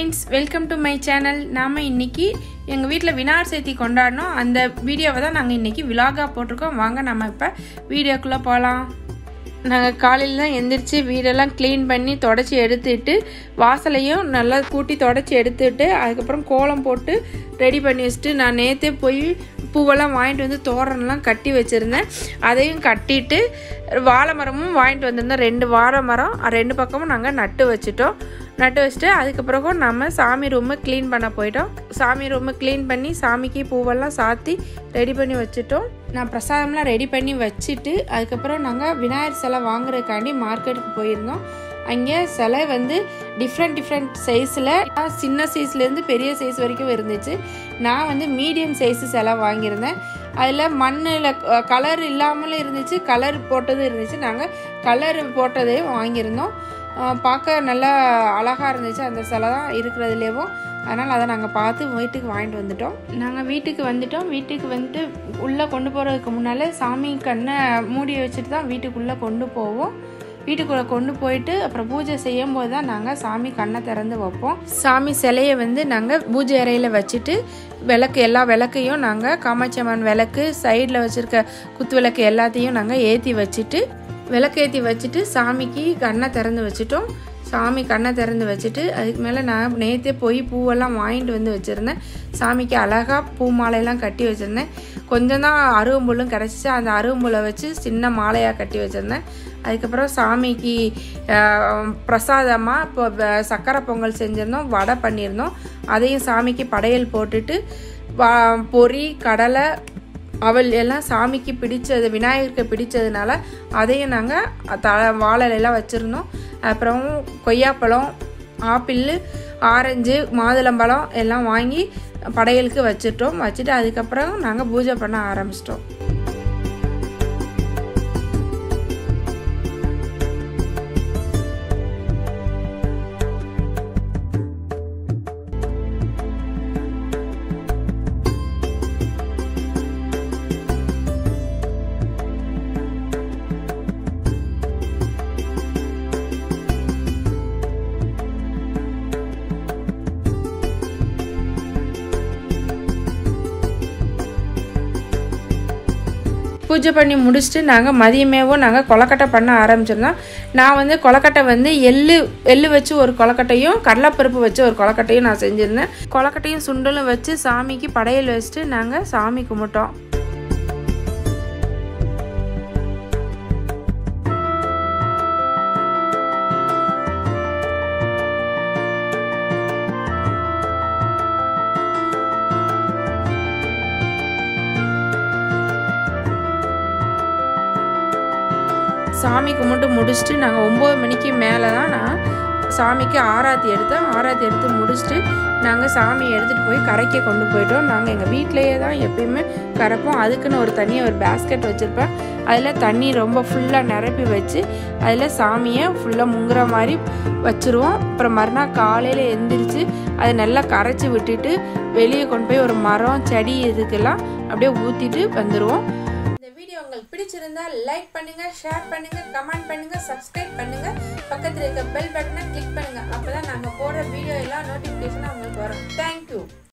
friends welcome to my channel நாம் இன்னைக்கு எங்கள் வீட்டில் விநாயகர் சதுர்த்தி கொண்டாடினோம் அந்த வீடியோவை தான் நாங்கள் இன்னைக்கு விலாகாக போட்டிருக்கோம் வாங்க நம்ம இப்போ வீடியோக்குள்ளே போகலாம் நாங்கள் காலையில் தான் எந்திரிச்சு வீடெல்லாம் க்ளீன் பண்ணி தொடச்சி எடுத்துட்டு வாசலையும் நல்லா கூட்டி தொடச்சி எடுத்துட்டு அதுக்கப்புறம் கோலம் போட்டு ரெடி பண்ணி வச்சுட்டு நான் நேற்றே போய் பூவெல்லாம் வாங்கிட்டு வந்து தோரணம்லாம் கட்டி வச்சுருந்தேன் அதையும் கட்டிட்டு வாழை மரமும் வாங்கிட்டு வந்திருந்தோம் ரெண்டு வாழை மரம் ரெண்டு பக்கமும் நாங்கள் நட்டு வச்சுட்டோம் நட்டு வச்சுட்டு அதுக்கப்புறம் நம்ம சாமி ரூமை க்ளீன் பண்ண போயிட்டோம் சாமி ரூமை க்ளீன் பண்ணி சாமிக்கு பூவெல்லாம் சாத்தி ரெடி பண்ணி வச்சுட்டோம் நான் பிரசாதம்லாம் ரெடி பண்ணி வச்சுட்டு அதுக்கப்புறம் நாங்கள் விநாயகர் சிலை வாங்குறதுக்காண்டி மார்க்கெட்டுக்கு போயிருந்தோம் அங்கே சிலை வந்து டிஃப்ரெண்ட் டிஃப்ரெண்ட் சைஸில் சின்ன சைஸ்லேருந்து பெரிய சைஸ் வரைக்கும் இருந்துச்சு நான் வந்து மீடியம் சைஸு சிலை வாங்கியிருந்தேன் அதில் மண்ணில் கலர் இல்லாமலும் இருந்துச்சு கலர் போட்டதும் இருந்துச்சு நாங்கள் கலர் போட்டதே வாங்கியிருந்தோம் பார்க்க நல்லா அழகாக இருந்துச்சு அந்த சிலை தான் இருக்கிறதுலேயும் அதனால் அதை நாங்கள் பார்த்து வீட்டுக்கு வாங்கிட்டு வந்துட்டோம் நாங்கள் வீட்டுக்கு வந்துட்டோம் வீட்டுக்கு வந்துட்டு உள்ளே கொண்டு போகிறதுக்கு முன்னால் சாமி கண்ணை மூடி வச்சுட்டு தான் வீட்டுக்குள்ளே கொண்டு போவோம் வீட்டுக்குள்ளே கொண்டு போயிட்டு அப்புறம் பூஜை செய்யும் போது தான் நாங்கள் சாமி கண்ணை திறந்து வைப்போம் சாமி சிலையை வந்து நாங்கள் பூஜை அறையில் வச்சுட்டு விளக்கு எல்லா விளக்கையும் நாங்கள் காமாட்சி அம்மன் விளக்கு சைடில் வச்சுருக்க குத்து விளக்கு எல்லாத்தையும் நாங்கள் ஏற்றி வச்சுட்டு விளக்கேற்றி வச்சுட்டு சாமிக்கு கண்ணை திறந்து வச்சுட்டோம் சாமி கண்ணை திறந்து வச்சுட்டு அதுக்கு மேலே நான் நேற்றே போய் பூவெல்லாம் வாங்கிட்டு வந்து வச்சுருந்தேன் சாமிக்கு அழகாக பூ மாலையெல்லாம் கட்டி வச்சுருந்தேன் கொஞ்சம் தான் அருவம்புல்லும் கிடச்சிச்சு அந்த அருவம்புல்லை வச்சு சின்ன மாலையாக கட்டி வச்சுருந்தேன் அதுக்கப்புறம் சாமிக்கு பிரசாதமாக இப்போ சக்கரை பொங்கல் செஞ்சுருந்தோம் வடை பண்ணியிருந்தோம் அதையும் சாமிக்கு படையல் போட்டுட்டு பொறி கடலை அவள் எல்லாம் சாமிக்கு பிடிச்சது விநாயகருக்கு பிடிச்சதுனால அதையும் நாங்கள் த வாழலாம் வச்சுருந்தோம் அப்புறம் கொய்யாப்பழம் ஆப்பிள் ஆரஞ்சு மாதுளம்பழம் எல்லாம் வாங்கி படையலுக்கு வச்சுட்டோம் வச்சுட்டு அதுக்கப்புறம் நாங்கள் பூஜை பண்ண ஆரம்பிச்சிட்டோம் பூஜை பண்ணி முடிச்சுட்டு நாங்கள் மதியமேவும் நாங்கள் கொலக்கட்டை பண்ண ஆரம்பிச்சிருந்தோம் நான் வந்து கொலக்கட்டை வந்து எள்ளு எள்ளு வச்சு ஒரு கொலக்கட்டையும் கடலைப்பருப்பு வச்சு ஒரு கொலக்கட்டையும் நான் செஞ்சுருந்தேன் கொலக்கட்டையும் சுண்டலும் வச்சு சாமிக்கு படையல் வச்சுட்டு நாங்கள் சாமி கும்பிட்டோம் சாமி கும்பிட்டு முடிச்சுட்டு நாங்கள் ஒம்பது மணிக்கு மேலே தான் நான் சாமிக்கு ஆராத்தி எடுத்தோம் ஆராத்தி எடுத்து முடிச்சுட்டு நாங்கள் சாமியை எடுத்துகிட்டு போய் கரைக்க கொண்டு போயிட்டோம் நாங்கள் எங்கள் வீட்டிலையே தான் எப்பயுமே கரைப்போம் அதுக்குன்னு ஒரு தனியாக ஒரு பேஸ்கெட் வச்சுருப்பேன் அதில் தண்ணி ரொம்ப ஃபுல்லாக நிரப்பி வச்சு அதில் சாமியை ஃபுல்லாக முங்குற மாதிரி வச்சுருவோம் அப்புறம் மறுநாள் காலையில் எந்திரிச்சு அதை நல்லா கரைச்சி விட்டுட்டு வெளியே கொண்டு போய் ஒரு மரம் செடி இதுக்கெல்லாம் அப்படியே ஊற்றிட்டு வந்துடுவோம் இந்த வீடியோ உங்களுக்கு பிடிச்சிருந்தா லைக் பண்ணுங்க ஷேர் பண்ணுங்க கமெண்ட் பண்ணுங்க சப்ஸ்கிரைப் பண்ணுங்க பக்கத்தில் இருக்க பெல் பட்டனை கிளிக் பண்ணுங்க அப்பதான் நாங்கள் போடுற வீடியோ எல்லாம் நோட்டிஃபிகேஷன் உங்களுக்கு வரும் தேங்க்யூ